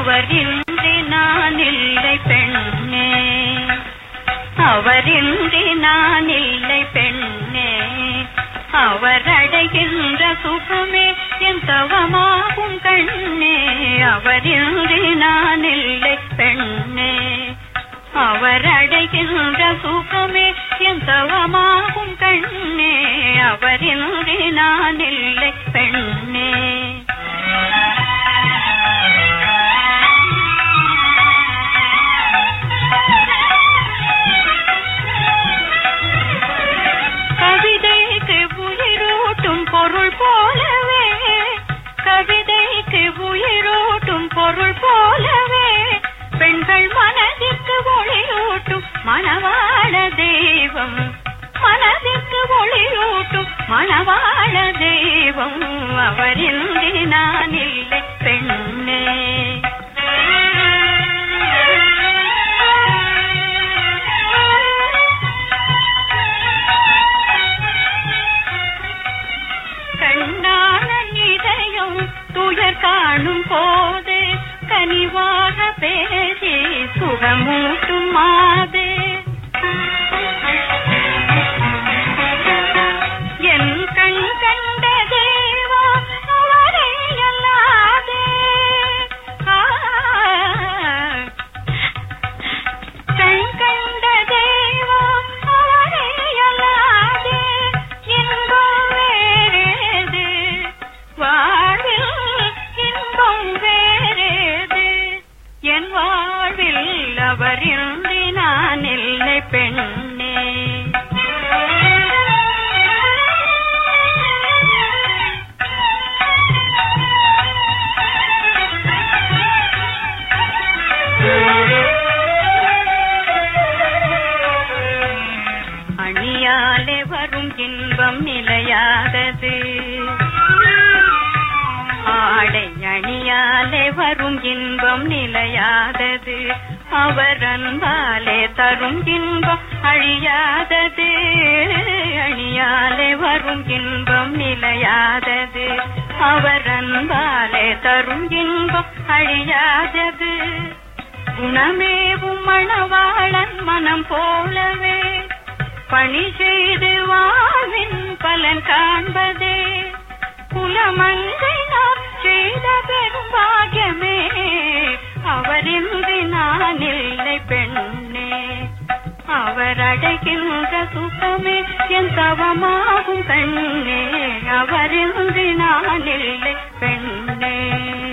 அவரின்றி நான் இல்லை பெண்ணே அவரின்றி நான் இல்லை பெண்ணே அவர் அடைகின்ற சுகமே என் தவமாகும் கண்ணே அவரின்றி நான் இல்லை பெண்ணே அவர் அடைகின்ற சுகமே என் தவமாகும் கண்ணே அவரின்றி நான் இல்லை பெண்ணே கவிதைக்கு உயிரூட்டும் பொருள் போலவே கவிதைக்கு உயிரூட்டும் பொருள் போலவே பெண்கள் மனதிற்கு ஒளியூட்டும் மணவாழ தெய்வம் மனதிற்கு ஒளியூட்டும் மணவாழ தெய்வம் அவரின்றி நான் இல்லை பெண்ணே கண்ணான இதயம் துயர் காணும் போது கனிவாக பேசி சுகமூட்டும் மாதே என் கண் கண்ட தேவா அவரை அல்லாதே ஆ, கண் கண்ட தேவா அவரை அல்லாதே இன்பம் வேறேது வாழ்வில் இன்பம் வேறேது என் வாழ்வில் அவரின்றி நான் இல்லை பெண்ணே அணியாலே வரும் இன்பம் நிலையாதது ஆடை அணியாலே வரும் இன்பம் நிலையாதது அவர் அன்பாலே தரும் இன்பம் அழியாதது அணியாலே வரும் இன்பம் நிலையாதது அவர் அன்பாலே தரும் இன்பம் அழியாதது குணமேவும் மணவாளன் மனம் போலவே பணி செய்து வாழ்வின் பலன் காண்பதே குலமங்கை நாம் செய்த பெரும் பாக்கியமே அவரின்றி நான் இல்லை பெண்ணே அவர் அடைகின்ற சுகமே என் தவமாகும் கண்ணே அவரின்றி நான் இல்லை பெண்ணே